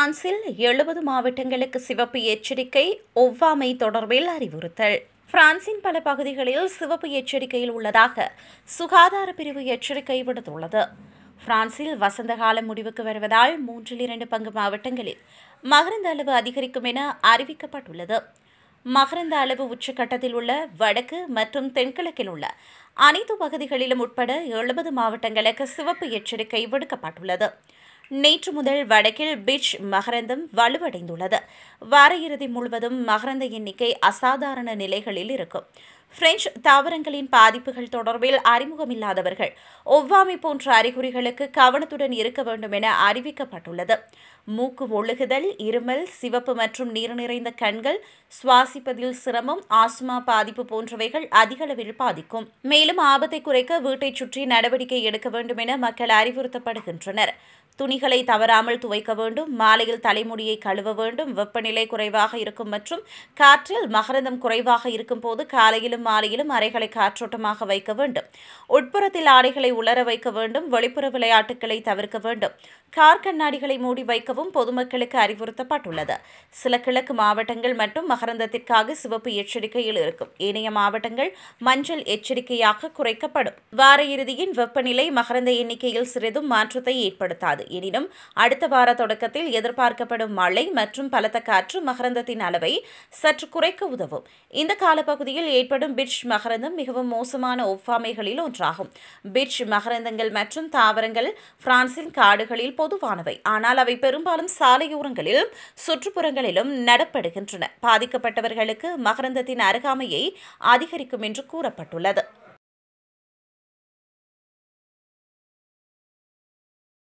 பிரான்சில் எழுபது மாவட்டங்களுக்கு சிவப்பு எச்சரிக்கை ஒவ்வாமை தொடர்பில் அறிவுறுத்தல் பிரான்சின் பல பகுதிகளில் சிவப்பு எச்சரிக்கையில் உள்ளதாக சுகாதார பிரிவு எச்சரிக்கை விடுத்துள்ளது பிரான்சில் வசந்த காலம் முடிவுக்கு வருவதால் மூன்றில் இரண்டு பங்கு மாவட்டங்களில் மகரந்த அளவு அதிகரிக்கும் என அறிவிக்கப்பட்டுள்ளது மகரந்த அளவு உச்சக்கட்டத்தில் உள்ள வடக்கு மற்றும் தென்கிழக்கில் உள்ள அனைத்து பகுதிகளிலும் உட்பட எழுபது மாவட்டங்களுக்கு சிவப்பு எச்சரிக்கை விடுக்கப்பட்டுள்ளது நேற்று முதல் வடக்கில் பிச் மகரந்தம் வலுவடைந்துள்ளது வார இறுதி முழுவதும் மகரந்த எண்ணிக்கை அசாதாரண நிலைகளில் இருக்கும் பிரெஞ்சு தாவரங்களின் பாதிப்புகள் தொடர்பில் அறிமுகமில்லாதவர்கள் ஒவ்வாமை போன்ற அறிகுறிகளுக்கு கவனத்துடன் இருக்க வேண்டும் என அறிவிக்கப்பட்டுள்ளது மூக்கு ஒழுகுதல் இருமல் சிவப்பு மற்றும் நீர் நிறைந்த கண்கள் சுவாசிப்பதில் சிரமம் ஆஸ்மா பாதிப்பு போன்றவைகள் அதிகளவில் பாதிக்கும் மேலும் ஆபத்தை குறைக்க வீட்டைச் சுற்றி நடவடிக்கை எடுக்க வேண்டும் என மக்கள் அறிவுறுத்தப்படுகின்றனர் துணிகளை தவறாமல் துவைக்க வேண்டும் மாலையில் தலைமுடியை கழுவ வேண்டும் வெப்பநிலை குறைவாக இருக்கும் மற்றும் காற்றில் மகரந்தம் குறைவாக இருக்கும் போது காலையிலும் மாலையிலும் அறைகளை காற்றோட்டமாக வைக்க வேண்டும் உட்புறத்தில் ஆடைகளை உலர வைக்க வேண்டும் வெளிப்புற விளையாட்டுகளை தவிர்க்க வேண்டும் கார் கண்ணாடிகளை மூடி வைக்கவும் பொதுமக்களுக்கு அறிவுறுத்தப்பட்டுள்ளது சில கிழக்கு மாவட்டங்கள் மட்டும் மகரந்தத்திற்காக சிவப்பு எச்சரிக்கையில் இருக்கும் ஏனைய மாவட்டங்கள் மஞ்சள் எச்சரிக்கையாக குறைக்கப்படும் வார இறுதியின் வெப்பநிலை மகரந்த எண்ணிக்கையில் சிறிதும் மாற்றத்தை ஏற்படுத்தாது எனினும் அடுத்த வார தொடக்கத்தில் எதிர்பார்க்கப்படும் மழை மற்றும் பலத்த காற்று மகரந்தத்தின் அளவை சற்று குறைக்க உதவும் இந்த காலப்பகுதியில் ஏற்படும் பிட்ச் மகரந்தம் மிகவும் மோசமான ஒவ்வாமைகளில் ஒன்றாகும் பிட்ச் மகரந்தங்கள் மற்றும் தாவரங்கள் பிரான்சின் காடுகளில் பொதுவானவை ஆனால் அவை பெரும்பாலும் சாலையோரங்களிலும் சுற்றுப்புறங்களிலும் நடப்படுகின்றன பாதிக்கப்பட்டவர்களுக்கு மகரந்தத்தின் அருகாமையை அதிகரிக்கும் என்று கூறப்பட்டுள்ளது